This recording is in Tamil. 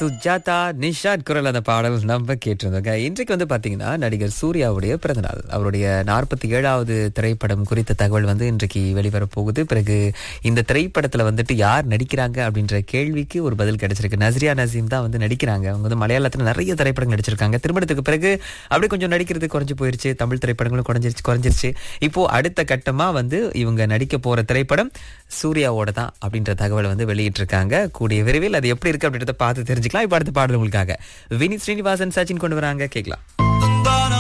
சுஜாதா நிஷாத் குரல் அந்த பாடல் நம்ம கேட்டிருந்தோங்க இன்றைக்கு வந்து பாத்தீங்கன்னா நடிகர் சூர்யாவுடைய பிறந்தநாள் அவருடைய நாற்பத்தி ஏழாவது திரைப்படம் குறித்த தகவல் வந்து இன்றைக்கு வெளிவர போகுது பிறகு இந்த திரைப்படத்துல வந்துட்டு யார் நடிக்கிறாங்க அப்படின்ற கேள்விக்கு ஒரு பதில் கிடைச்சிருக்கு நஸ்ரியா நசீம் தான் வந்து நடிக்கிறாங்க அவங்க வந்து மலையாளத்துல நிறைய திரைப்படங்கள் நடிச்சிருக்காங்க திருமணத்துக்கு பிறகு அப்படியே கொஞ்சம் நடிக்கிறது குறைஞ்சு போயிருச்சு தமிழ் திரைப்படங்களும் குறைஞ்சிருச்சு குறைஞ்சிருச்சு இப்போ அடுத்த கட்டமா வந்து இவங்க நடிக்க போற திரைப்படம் சூர்யாவோட தான் அப்படின்ற தகவல் வந்து வெளியிட்டிருக்காங்க கூடிய விரைவில் அது எப்படி இருக்கு அப்படின்றத பார்த்து தெரிஞ்சுக்கலாம் இப்போ அடுத்த பாடல் உங்களுக்காக வினித் ஸ்ரீனிவாசன் சச்சின் கொண்டு வராங்க கேட்கலாம்